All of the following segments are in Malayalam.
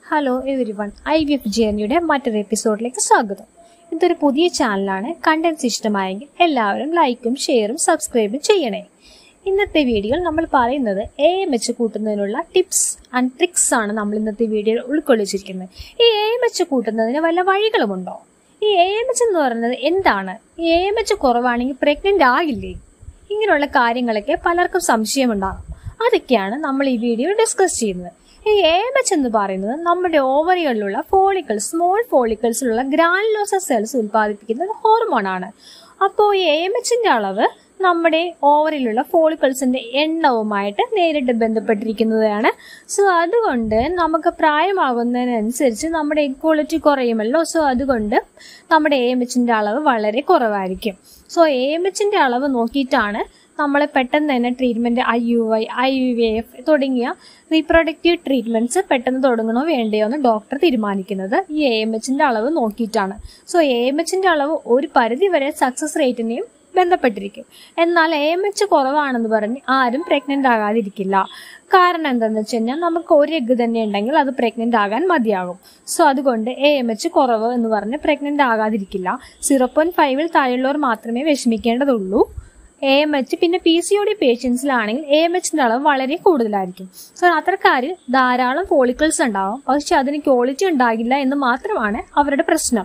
hello everyone I V F ജേർണിയുടെ മറ്റൊരു എപ്പിസോഡിലേക്ക് സ്വാഗതം ഇതൊരു പുതിയ ചാനലാണ് കണ്ടന്റ്സ് ഇഷ്ടമായെങ്കിൽ എല്ലാവരും ലൈക്കും ഷെയറും സബ്സ്ക്രൈബും ചെയ്യണേ ഇന്നത്തെ വീഡിയോയിൽ നമ്മൾ പറയുന്നത് എ എം എച്ച് കൂട്ടുന്നതിനുള്ള ടിപ്സ് ആൻഡ് ട്രിക്സ് ആണ് നമ്മൾ ഇന്നത്തെ വീഡിയോയിൽ ഉൾക്കൊള്ളിച്ചിരിക്കുന്നത് ഈ എ എം എച്ച് കൂട്ടുന്നതിന് വല്ല വഴികളുമുണ്ടോ ഈ എ എം എച്ച് എന്ന് പറയുന്നത് എന്താണ് ഈ എ എം എച്ച് കുറവാണെങ്കിൽ പ്രഗ്നന്റ് ആകില്ലേ ഇങ്ങനെയുള്ള കാര്യങ്ങളൊക്കെ പലർക്കും സംശയമുണ്ടാകും അതൊക്കെയാണ് നമ്മൾ ഈ വീഡിയോ ഡിസ്കസ് ചെയ്യുന്നത് ഈ എ എം എച്ച് എന്ന് പറയുന്നത് നമ്മുടെ ഓവറികളിലുള്ള ഫോളിക്കിൾസ് സ്മോൾ ഫോളിക്കിൾസിലുള്ള ഗ്രാനുലോസ സെൽസ് ഉൽപ്പാദിപ്പിക്കുന്ന ഒരു ഹോർമോണാണ് അപ്പോൾ ഈ എ എം എച്ചിന്റെ അളവ് നമ്മുടെ ഓവറിലുള്ള ഫോളിക്കിൾസിന്റെ എണ്ണവുമായിട്ട് നേരിട്ട് ബന്ധപ്പെട്ടിരിക്കുന്നതാണ് സോ അതുകൊണ്ട് നമുക്ക് പ്രായമാകുന്നതിനനുസരിച്ച് നമ്മുടെ ക്വാളിറ്റി കുറയുമല്ലോ സോ അതുകൊണ്ട് നമ്മുടെ എ എം എച്ചിന്റെ അളവ് വളരെ കുറവായിരിക്കും സോ എ എം എച്ചിന്റെ അളവ് നോക്കിയിട്ടാണ് നമ്മൾ പെട്ടെന്ന് തന്നെ treatment I U I I U V F തുടങ്ങിയ റീപ്രൊഡക്റ്റീവ് ട്രീറ്റ്മെന്റ്സ് പെട്ടെന്ന് തുടങ്ങണോ വേണ്ടയോ എന്ന് ഡോക്ടർ തീരുമാനിക്കുന്നത് ഈ എ എം എച്ചിന്റെ അളവ് നോക്കിയിട്ടാണ് സോ എ എം എച്ചിന്റെ അളവ് ഒരു പരിധി വരെ സക്സസ് റേറ്റിനെയും ബന്ധപ്പെട്ടിരിക്കും എന്നാൽ എ എം എച്ച് കുറവാണെന്ന് പറഞ്ഞ് ആരും പ്രഗ്നന്റ് ആകാതിരിക്കില്ല കാരണം എന്താണെന്ന് വെച്ച് കഴിഞ്ഞാൽ നമുക്ക് ഒരു എഗ് തന്നെ ഉണ്ടെങ്കിൽ അത് പ്രഗ്നന്റ് ആകാൻ മതിയാകും സോ അതുകൊണ്ട് എ എം എച്ച് കുറവ് എന്ന് പറഞ്ഞ് പ്രഗ്നന്റ് ആകാതിരിക്കില്ല സീറോ പോയിന്റ് ഫൈവിൽ താഴെയുള്ളവർ മാത്രമേ വിഷമിക്കേണ്ടതുള്ളൂ എ എം എച്ച് പിന്നെ പി സി ഒ ഡി പേഷ്യൻസിലാണെങ്കിൽ എ എം എച്ചിന്റെ അളവ് വളരെ കൂടുതലായിരിക്കും സോ അത്തരക്കാരിൽ ധാരാളം ഫോളിക്കിൾസ് ഉണ്ടാവും പക്ഷെ അതിന് ക്വാളിറ്റി ഉണ്ടാകില്ല എന്ന് മാത്രമാണ് അവരുടെ പ്രശ്നം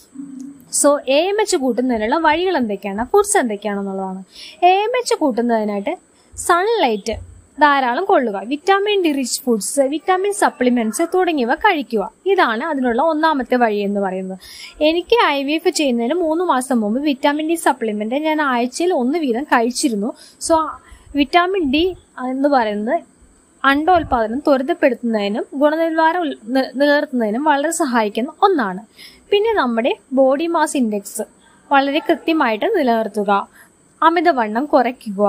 സോ എ എം എച്ച് കൂട്ടുന്നതിനുള്ള വഴികൾ എന്തൊക്കെയാണ് ഫുഡ്സ് എന്തൊക്കെയാണെന്നുള്ളതാണ് എ എം എച്ച് കൂട്ടുന്നതിനായിട്ട് സൺലൈറ്റ് ധാരാളം കൊള്ളുക vitamin D rich foods vitamin supplements തുടങ്ങിയവ കഴിക്കുക ഇതാണ് അതിനുള്ള ഒന്നാമത്തെ വഴി എന്ന് പറയുന്നത് എനിക്ക് ഐ വി എഫ് ചെയ്യുന്നതിന് മൂന്ന് മാസം മുമ്പ് വിറ്റാമിൻ ഡി സപ്ലിമെന്റ് ഞാൻ ആഴ്ചയിൽ ഒന്ന് വീതം കഴിച്ചിരുന്നു സോ വിറ്റാമിൻ ഡി എന്ന് പറയുന്നത് അണ്ടോൽപാദനം ത്വരിതപ്പെടുത്തുന്നതിനും ഗുണനിലവാരം ഉൽ- നി- നിലനിർത്തുന്നതിനും വളരെ സഹായിക്കുന്ന ഒന്നാണ് പിന്നെ നമ്മുടെ ബോഡി മാസ് ഇൻഡെക്സ് വളരെ കൃത്യമായിട്ട് നിലനിർത്തുക അമിതവണ്ണം കുറയ്ക്കുക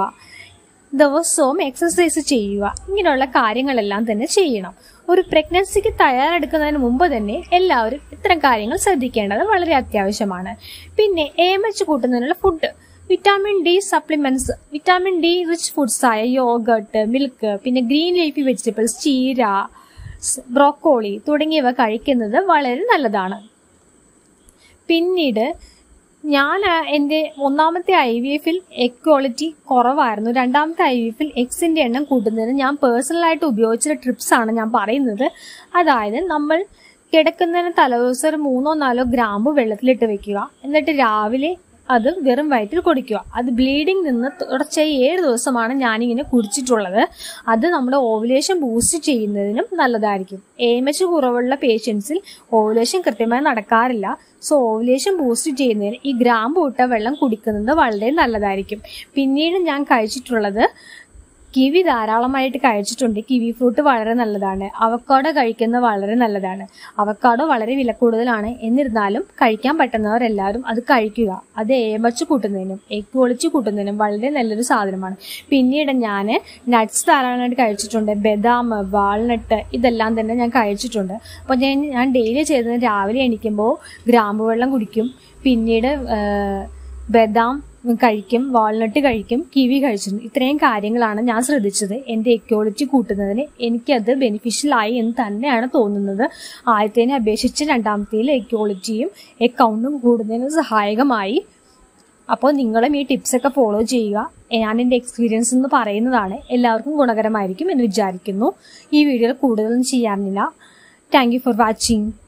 ദിവസവും എക്സസൈസ് ചെയ്യുക ഇങ്ങനെയുള്ള കാര്യങ്ങളെല്ലാം തന്നെ ചെയ്യണം ഒരു പ്രഗ്നൻസിക്ക് തയ്യാറെടുക്കുന്നതിന് മുമ്പ് തന്നെ എല്ലാവരും ഇത്തരം കാര്യങ്ങൾ ശ്രദ്ധിക്കേണ്ടത് വളരെ അത്യാവശ്യമാണ് പിന്നെ എം എച്ച് കൂട്ടുന്നതിനുള്ള food vitamin D supplements vitamin D rich foods ആയ യോഗട്ട് മിൽക്ക് പിന്നെ ഗ്രീൻ ലീഫി വെജിറ്റബിൾസ് ചീര ബ്രോക്കോളി തുടങ്ങിയവ കഴിക്കുന്നത് വളരെ നല്ലതാണ് പിന്നീട് ഞാൻ ആ, എൻ്റെ ഒന്നാമത്തെ ഐ വി എഫിൽ എഗ് ക്വാളിറ്റി കുറവായിരുന്നു രണ്ടാമത്തെ ഐ വി എഫിൽ എക്സിൻ്റെ എണ്ണം കൂട്ടുന്നതിന് ഞാൻ പേഴ്സണലായിട്ട് ഉപയോഗിച്ച ട്രിപ്സ് ആണ് ഞാൻ പറയുന്നത് അതായത് നമ്മൾ കിടക്കുന്നതിന് തലേദിവസം ഒരു മൂന്നോ നാലോ ഗ്രാമ്പ് വെള്ളത്തിലിട്ട് വെക്കുക എന്നിട്ട് രാവിലെ അത് വെറും വയറ്റിൽ കുടിക്കുക അത് ബ്ലീഡിംഗ് നിന്ന് തുടർച്ചയായി ഏഴ് ദിവസമാണ് ഞാനിങ്ങനെ കുടിച്ചിട്ടുള്ളത് അത് നമ്മുടെ ഓവുലേഷൻ ബൂസ്റ്റ് ചെയ്യുന്നതിനും നല്ലതായിരിക്കും എം എച്ച് കുറവുള്ള പേഷ്യൻസിൽ ഓവുലേഷൻ കൃത്യമായി നടക്കാറില്ല സോ ഓവുലേഷൻ ബൂസ്റ്റ് ചെയ്യുന്നതിന് ഈ ഗ്രാമ്പ് ഇട്ട വെള്ളം കുടിക്കുന്നത് വളരെ നല്ലതായിരിക്കും പിന്നീട് ഞാൻ കഴിച്ചിട്ടുള്ളത് കിവി ധാരാളമായിട്ട് കഴിച്ചിട്ടുണ്ട് കിവി ഫ്രൂട്ട് വളരെ നല്ലതാണ് അവക്കാഡോ കഴിക്കുന്നത് വളരെ നല്ലതാണ് അവക്കാഡോ വളരെ വില കൂടുതലാണ് എന്നിരുന്നാലും കഴിക്കാൻ പറ്റുന്നവരെല്ലാവരും അത് കഴിക്കുക അത് ഏമച്ച് കൂട്ടുന്നതിനും എഗ് ഒളിച്ച് കൂട്ടുന്നതിനും വളരെ നല്ലൊരു സാധനമാണ് പിന്നീട് ഞാൻ നട്ട്സ് ധാരാളമായിട്ട് കഴിച്ചിട്ടുണ്ട് ബദാം വാൾനട്ട് ഇതെല്ലാം തന്നെ ഞാൻ കഴിച്ചിട്ടുണ്ട് അപ്പോൾ ഞാൻ ഞാൻ ഡെയിലി ചെയ്തത് രാവിലെ എണീക്കുമ്പോൾ ഗ്രാമ്പു വെള്ളം കുടിക്കും പിന്നീട് ആ, ബദാം കഴിക്കും വാൾനട്ട് കഴിക്കും കിവി കഴിച്ചിരുന്നു ഇത്രയും കാര്യങ്ങളാണ് ഞാൻ ശ്രദ്ധിച്ചത് എൻ്റെ എക്യോളിറ്റി കൂട്ടുന്നതിന് എനിക്കത് ബെനിഫിഷ്യൽ ആയി എന്ന് തന്നെയാണ് തോന്നുന്നത് ആദ്യത്തേനെ അപേക്ഷിച്ച് രണ്ടാമത്തേൽ എക്യോളിറ്റിയും അക്കൗണ്ടും കൂടുന്നതിന് സഹായകമായി അപ്പോൾ നിങ്ങളും ഈ ടിപ്സൊക്കെ ഫോളോ ചെയ്യുക ഞാൻ എൻ്റെ എക്സ്പീരിയൻസ് എന്ന് പറയുന്നതാണ് എല്ലാവർക്കും ഗുണകരമായിരിക്കും എന്ന് വിചാരിക്കുന്നു ഈ വീഡിയോയിൽ കൂടുതലൊന്നും ചെയ്യാറില്ല താങ്ക് യു ഫോർ വാച്ചിങ്